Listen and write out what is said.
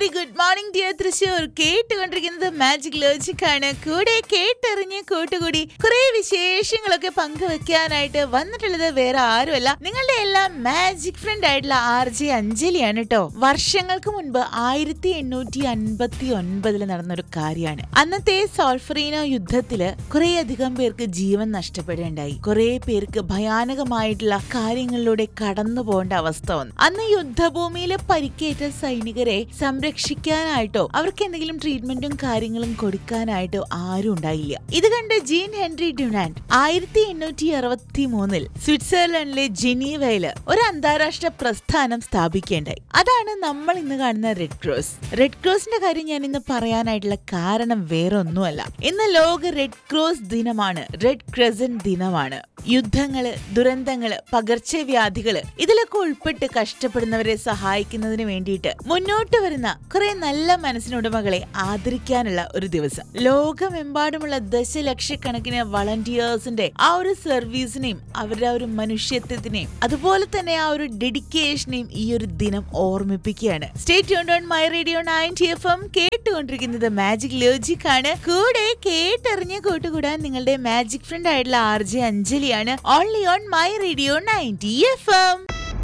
very good morning dear Thrissur കേട്ടുകൊണ്ടിരിക്കുന്നത് magic logic ആണ് കൂടെ കേട്ടറിഞ്ഞ് കൂട്ടുകൂടി കുറെ വിശേഷങ്ങളൊക്കെ പങ്കുവെക്കാനായിട്ട് വന്നിട്ടുള്ളത് വേറെ ആരുമല്ല നിങ്ങളുടെ എല്ലാം മാജിക് ഫ്രണ്ട് ആയിട്ടുള്ള ആർ ജെ അഞ്ജലിയാണ് കേട്ടോ വർഷങ്ങൾക്ക് മുൻപ് ആയിരത്തി എണ്ണൂറ്റി അൻപത്തി ഒൻപതിൽ നടന്നൊരു കാര്യമാണ് അന്നത്തെ സോൾഫറീനോ യുദ്ധത്തില് കുറെ അധികം പേർക്ക് ജീവൻ നഷ്ടപ്പെടുകയുണ്ടായി കുറെ പേർക്ക് ഭയാനകമായിട്ടുള്ള കാര്യങ്ങളിലൂടെ കടന്നു പോകേണ്ട അവസ്ഥ വന്നു അന്ന് യുദ്ധഭൂമിയിൽ പരിക്കേറ്റ സൈനികരെ സംരക്ഷിക്കാനായിട്ടോ അവർക്ക് എന്തെങ്കിലും ട്രീറ്റ്മെന്റും കാര്യങ്ങളും കൊടുക്കാനായിട്ടോ ആരും ഉണ്ടായില്ല ഇത് കണ്ട് ജീൻ ഹെൻറി ഡ്യുനാൻഡ് ആയിരത്തി എണ്ണൂറ്റി അറുപത്തി മൂന്നിൽ സ്വിറ്റ്സർലൻഡിലെ ജനീവയില് ഒരു അന്താരാഷ്ട്ര പ്രസ്ഥാനം സ്ഥാപിക്കേണ്ടായി അതാണ് നമ്മൾ ഇന്ന് കാണുന്ന റെഡ് ക്രോസ് റെഡ് ക്രോസിന്റെ കാര്യം ഞാൻ ഇന്ന് പറയാനായിട്ടുള്ള കാരണം വേറെ ഒന്നുമല്ല ഇന്ന് ലോക റെഡ് ക്രോസ് ദിനമാണ് റെഡ് ക്രസന്റ് ദിനമാണ് യുദ്ധങ്ങള് ദുരന്തങ്ങള് പകർച്ചവ്യാധികള് ഇതിലൊക്കെ ഉൾപ്പെട്ട് കഷ്ടപ്പെടുന്നവരെ സഹായിക്കുന്നതിന് വേണ്ടിയിട്ട് മുന്നോട്ട് വരുന്ന കുറെ നല്ല മനസ്സിനുടമകളെ ആദരിക്കാനുള്ള ഒരു ദിവസം ലോകമെമ്പാടുമുള്ള ദശലക്ഷക്കണക്കിന് വളണ്ടിയേഴ്സിന്റെ ആ ഒരു സർവീസിനെയും അവരുടെ ആ ഒരു മനുഷ്യത്വത്തിനെയും അതുപോലെ തന്നെ ആ ഒരു ഡെഡിക്കേഷനെയും ഈ ഒരു ദിനം ഓർമ്മിപ്പിക്കുകയാണ് stay on my radio ninety F M കേട്ടുകൊണ്ടിരിക്കുന്നത് മാജിക് ലോജിക് ആണ് കൂടെ കേട്ടറിഞ്ഞ് കൂട്ടുകൂടാൻ നിങ്ങളുടെ മാജിക് ഫ്രണ്ട് ആയിട്ടുള്ള ആർ ജെ അഞ്ജലിയാണ് only on my radio ninety F M